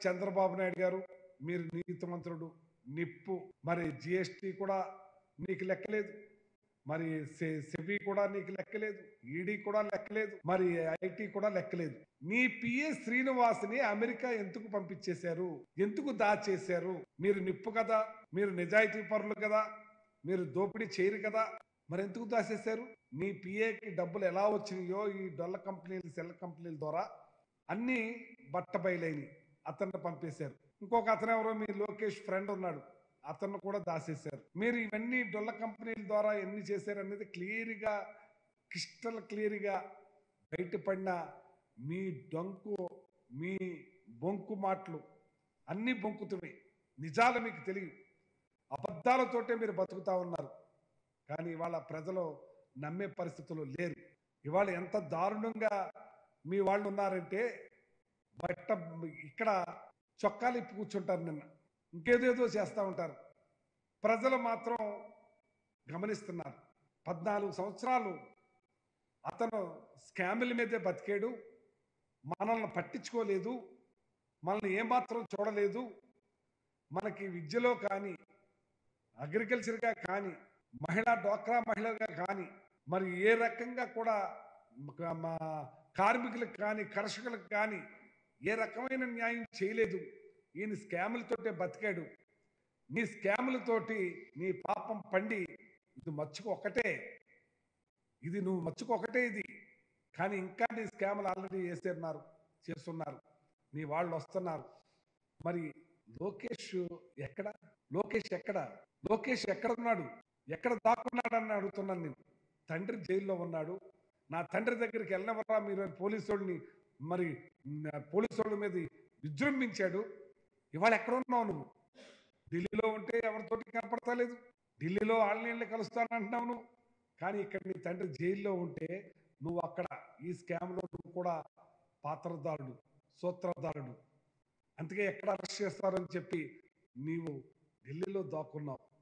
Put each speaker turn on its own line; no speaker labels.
చంద్రబాబు నాయుడు గారు మీరు నీతిమంతుడు నిప్పు మరి జిఎస్టి కూడా నీకు లెక్కలేదు మరి సె- సెబీ కూడా నీకు లెక్కలేదు ఈడీ కూడా లెక్కలేదు మరి ఐటీ కూడా లెక్కలేదు నీ పిఏ శ్రీనివాస్ని అమెరికా ఎందుకు పంపించేశారు ఎందుకు దాచేశారు మీరు నిప్పు కదా మీరు నిజాయితీ పరులు కదా మీరు దోపిడీ చేయరు కదా మరి ఎందుకు దాచేశారు నీ పిఏకి డబ్బులు ఎలా వచ్చినాయో ఈ డొల్ల కంపెనీలు సెల్ కంపెనీల ద్వారా అన్ని బట్ట బయలైనవి అతన్ని పంపేశారు ఇంకొక అతను ఎవరో మీ లోకేష్ ఫ్రెండ్ ఉన్నాడు అతన్ని కూడా దాసేశారు మీరు ఇవన్నీ డొల్ల కంపెనీల ద్వారా ఎన్ని చేశారు అనేది క్లియర్గా క్రిస్టల్ క్లియర్గా బయటపడిన మీ డొంకు మీ బొంకు మాటలు అన్నీ బొంకుతున్నాయి నిజాలు మీకు తెలియదు అబద్ధాలతోటే మీరు బతుకుతా ఉన్నారు కానీ ఇవాళ ప్రజలు నమ్మే పరిస్థితులు లేరు ఇవాళ ఎంత దారుణంగా మీ వాళ్ళు ఉన్నారంటే బట్ట ఇక్కడ చొక్కాలు ఇప్పి కూర్చుంటారు నిన్న ఇంకేదేదో చేస్తూ ఉంటారు ప్రజలు మాత్రం గమనిస్తున్నారు పద్నాలుగు సంవత్సరాలు అతను స్కాముల మీదే బతికాడు మనల్ని పట్టించుకోలేదు మనల్ని ఏమాత్రం చూడలేదు మనకి విద్యలో కానీ అగ్రికల్చర్గా కానీ మహిళా డోక్రా మహిళగా కానీ మరి ఏ రకంగా కూడా మ- మా కార్మికులకు కానీ కర్షకులకు కానీ ఏ రకమైన న్యాయం చేయలేదు ఈయన స్కాములతోటే బతికాడు నీ స్కాములతోటి నీ పాపం పండి ఇది మచ్చుకు ఒకటే ఇది నువ్వు మచ్చుకు ఒకటే ఇది కానీ ఇంకా నీ స్కాములు ఆల్రెడీ చేస్తున్నారు చేస్తున్నారు నీ వాళ్ళు వస్తున్నారు మరి లోకేష్ ఎక్కడ లోకేష్ ఎక్కడ లోకేష్ ఎక్కడ ఉన్నాడు ఎక్కడ దాక్కున్నాడు అని అడుగుతున్నాను నేను తండ్రి జైల్లో ఉన్నాడు నా తండ్రి దగ్గరికి వెళ్ళినవరా మీరు అని పోలీసు వాళ్ళని మరి మ్, పోలీసు వాళ్ళ మీద విజృంభించాడు ఇవాళ ఎక్కడ ఉన్నావు నువ్వు ఢిల్లీలో ఉంటే ఎవరితోటి కనపడతలేదు ఢిల్లీలో ఆన్లైన్లో కలుస్తానంటున్నావు నువ్వు కానీ ఇక్కడ నీ తండ్రి జైల్లో ఉంటే నువ్వు అక్కడ ఈ స్కామ్లో నువ్వు కూడా పాత్రదారుడు సూత్రధారుడు అందుకే ఎక్కడ అరెస్ట్ చేస్తారని చెప్పి నీవు ఢిల్లీలో దాక్కున్నావు